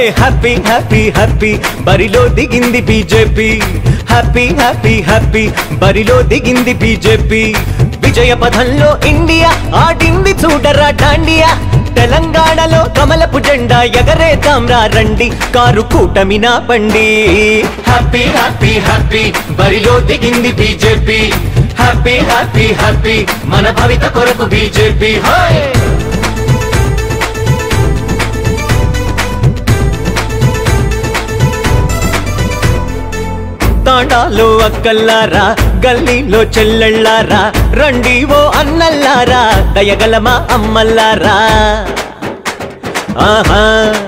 happy happy happy బరిలో దిగింది BJP happy happy happy బరిలో దిగింది బీజేపీ విజయ పథంలో ఇండియా ఆడింది చూడరా డాండియా తెలంగాణలో కమలపు జెండా ఎగరేద్దాం రా రండి కారు కూటమి నా పండి హ్యాపీ హ్యాపీ హ్యాపీ బరిలో దిగింది బీజేపీ హ్యాపీ హ్యాపీ హ్యాపీ మన భవిత కొరకు బీజేపీ హాయ్ తాండాలో అక్కల్లారా గల్లీలో చెల్లెళ్ళారా రండి ఓ అన్నల్లారా దయగలమా అమ్మల్లారా ఆహా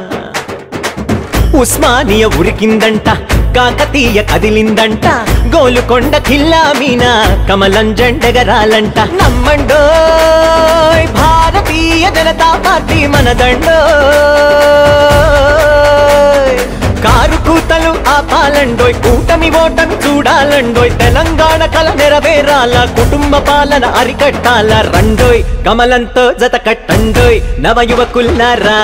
ఉస్మానియ ఉరికిందంట కాకతీయ కదిలిందంట గోలుకొండ ఖిల్లా మీనా కమలం జెండెగరాలంట నమ్మండోయ్ భారతీయ జనతా పార్టీ మనదండోయ్ కారు కూతలు ఆపాలండోయ్ కూటమి ఓటమి చూడాలండోయ్ తెలంగాణ కల నెరవేరాల కుటుంబ పాలన అరికట్టాల రండోయ్ కమలంతో జత కట్టండోయ్ నవ యువకుల్లారా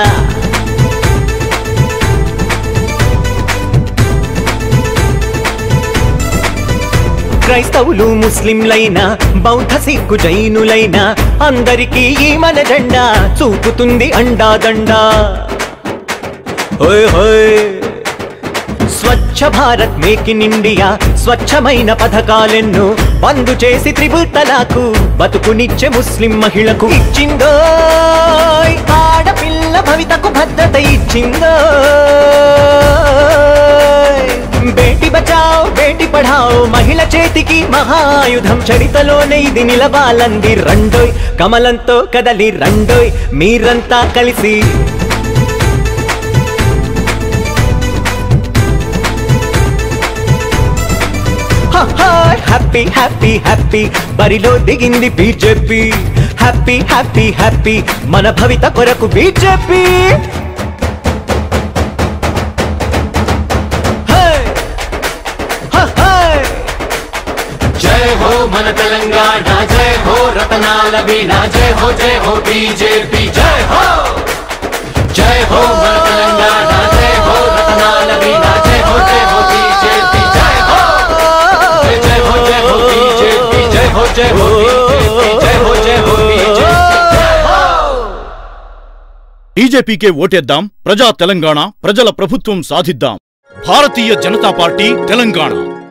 క్రైస్తవులు ముస్లింలైనా బౌద్ధ సిక్కు జైనులైనా అందరికీ ఈ మన జెండా చూపుతుంది అండాదండా హోయ్ హోయ్ Swachh Bharat make in India స్వచ్ఛమైన పథకాలెన్నో బందు చేసి త్రిబుల్ తలాకు బతుకునిచ్చే ముస్లిం మహిళకు ఇచ్చిందో ఆడపిల్ల భవితకు భద్రత ఇచ్చిందో బేటి బచావ్ బేటి పఢావ్ మహిళ చేతికి మహాయుధం చరితలోనే ఇది నిలవాలంది రండోయ్ కమలంతో కదలి రండోయ్ మీరంతా కలిసి హ్యాపీ హ్యాపీ హ్యాపీ బరిలో దిగింది బీజేపీ హ్యాపీ హ్యాపీ హ్యాపీ మన భవిత కొరకు బీజేపీ జయ హో మన తెలంగాణ జయ హో రతనాల వీణ జయ హో జయ హో బీజేపీ జయ హో జయ హో మన తెలంగాణ జయ హో రతనాల వీణ జయ హో జయ హో బీజేపీ జయ హో జయ హో జయ హో బీజేపీ జయ హో జయ హో బీజేపీ జయ హో జయ హో బీజేపీ జయ హో బీజేపీకే ఓటేద్దాం ప్రజా తెలంగాణ ప్రజల ప్రభుత్వం సాధిద్దాం భారతీయ జనతా పార్టీ తెలంగాణ